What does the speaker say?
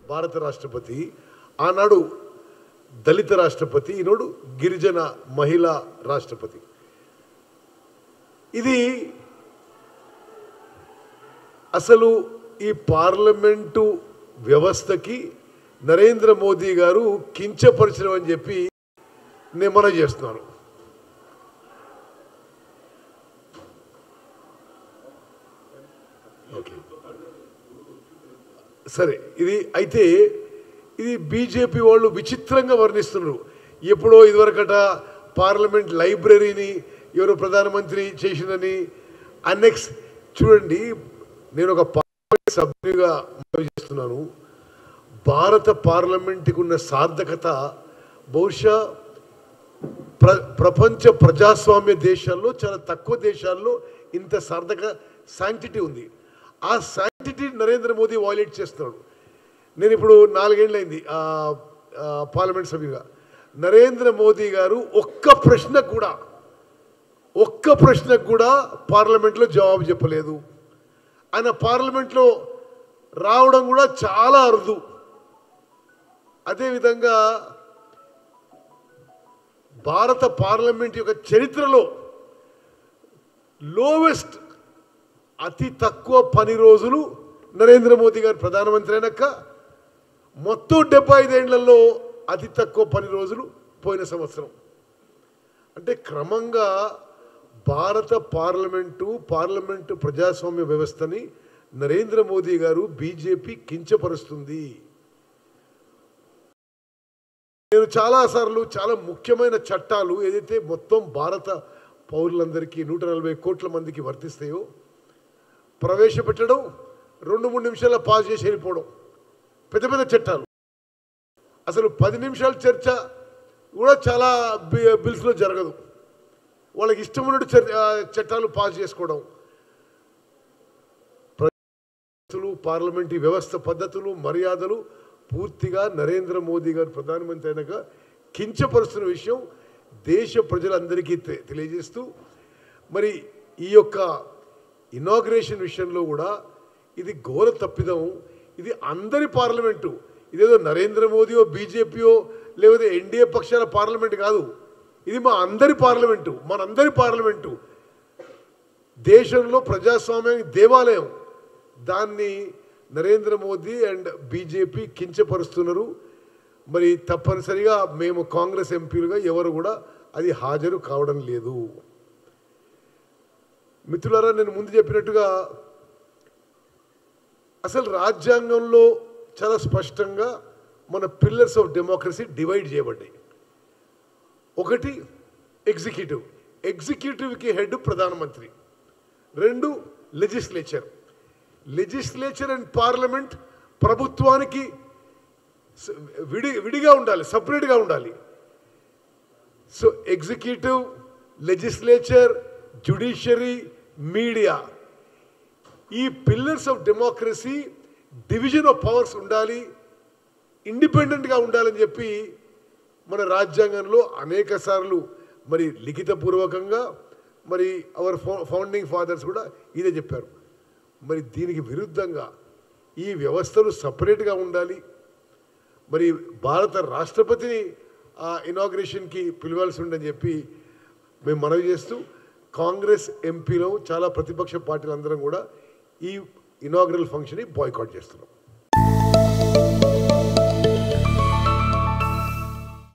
భారత రాష్ట్రపతి ఆనాడు దళిత రాష్ట్రపతి ఈనాడు గిరిజన మహిళా రాష్ట్రపతి ఇది అసలు ఈ పార్లమెంటు వ్యవస్థకి నరేంద్ర మోదీ గారు కించపరచడం అని చెప్పి నేను మనం చేస్తున్నాను ఓకే సరే ఇది అయితే ఇది బీజేపీ వాళ్ళు విచిత్రంగా వర్ణిస్తున్నారు ఎప్పుడో ఇదివరకట పార్లమెంట్ లైబ్రరీని ఎవరో ప్రధానమంత్రి చేసిందని అన్నెక్స్ చూడండి నేను ఒక పార్లమెంట్ సభ్యునిగా మనవి చేస్తున్నాను భారత పార్లమెంట్కి ఉన్న సార్థకత బహుశా ప్ర ప్రపంచ ప్రజాస్వామ్య దేశాల్లో చాలా తక్కువ దేశాల్లో ఇంత సార్థక శాంటిటీ ఉంది ఆ శాంటిటీ నరేంద్ర మోదీ వాయిలేట్ చేస్తున్నాడు నేను ఇప్పుడు నాలుగేళ్ళైంది ఆ, ఆ, పార్లమెంట్ సభ్యుగా నరేంద్ర మోదీ గారు ఒక్క ప్రశ్న కూడా ఒక్క ప్రశ్నకు కూడా పార్లమెంట్లో జవాబు చెప్పలేదు ఆయన పార్లమెంట్లో రావడం కూడా చాలా అరుదు అదేవిధంగా భారత పార్లమెంట్ యొక్క చరిత్రలో లోవెస్ట్ అతి తక్కువ పని రోజులు నరేంద్ర మోదీ గారు ప్రధానమంత్రి అయినాక మొత్తం డెబ్బై ఐదేళ్లలో అతి తక్కువ పని రోజులు పోయిన సంవత్సరం అంటే క్రమంగా భారత పార్లమెంటు పార్లమెంటు ప్రజాస్వామ్య వ్యవస్థని నరేంద్ర మోదీ గారు బీజేపీ కించపరుస్తుంది నేను చాలాసార్లు చాలా ముఖ్యమైన చట్టాలు ఏదైతే మొత్తం భారత పౌరులందరికీ నూట నలభై కోట్ల మందికి వర్తిస్తాయో ప్రవేశపెట్టడం రెండు మూడు నిమిషాల్లో పాస్ చేసి వెళ్ళిపోవడం పెద్ద పెద్ద చట్టాలు అసలు పది నిమిషాల చర్చ కూడా చాలా బి- బిల్స్లో జరగదు వాళ్ళకి ఇష్టం ఉన్నట్టు చర్- ఆ, చట్టాలు పాస్ చేసుకోవడం పద్ధతులు పార్లమెంటరీ వ్యవస్థ పద్ధతులు మర్యాదలు పూర్తిగా నరేంద్ర మోదీ గారు ప్రధానమంత్రి అయినాక కించపరుస్తున్న విషయం దేశ ప్రజలందరికీ తె- తెలియజేస్తూ మరి ఈ యొక్క ఇనాగ్రేషన్ విషయంలో కూడా ఇది ఘోర తప్పిదం ఇది అందరి పార్లమెంటు ఇదేదో నరేంద్ర మోదీయో బీజేపీయో లేకపోతే ఎన్డీఏ పక్షాల పార్లమెంట్ కాదు ఇది మా అందరి పార్లమెంటు మనందరి పార్లమెంటు దేశంలో ప్రజాస్వామ్యానికి దేవాలయం దాన్ని నరేంద్ర మోదీ అండ్ బీజేపీ కించపరుస్తున్నారు మరి తప్పనిసరిగా మేము కాంగ్రెస్ ఎంపీలుగా ఎవరు కూడా అది హాజరు కావడం లేదు మిత్రులారా నేను ముందు చెప్పినట్టుగా అసలు రాజ్యాంగంలో చాలా స్పష్టంగా మన పిల్లర్స్ ఆఫ్ డెమోక్రసీ డివైడ్ చేయబడ్డాయి ఒకటి ఎగ్జిక్యూటివ్ ఎగ్జిక్యూటివ్కి హెడ్ ప్రధానమంత్రి రెండు లెజిస్లేచర్ లెజిస్లేచర్ అండ్ పార్లమెంట్ ప్రభుత్వానికి స- విడి విడిగా ఉండాలి సపరేట్గా ఉండాలి so executive legislature judiciary media ఈ pillars of democracy division of powers ఉండాలి ఇండిపెండెంట్గా ఉండాలని చెప్పి మన రాజ్యాంగంలో అనేక సార్లు మరి లిఖితపూర్వకంగా మరి అవర్ ఫౌండింగ్ ఫాదర్స్ కూడా ఇదే చెప్పారు మరి దీనికి విరుద్ధంగా ఈ వ్యవస్థలు సపరేట్గా ఉండాలి మరి భారత రాష్ట్రపతిని ఆ ఇనాగ్రేషన్కి పిలవాల్సి ఉండని చెప్పి మేము మనవి చేస్తూ కాంగ్రెస్ ఎంపీలో చాలా ప్రతిపక్ష పార్టీలు అందరం కూడా ఈ ఇనాగ్రల్ ఫంక్షన్ని బాయ్కాట్ చేస్తున్నాం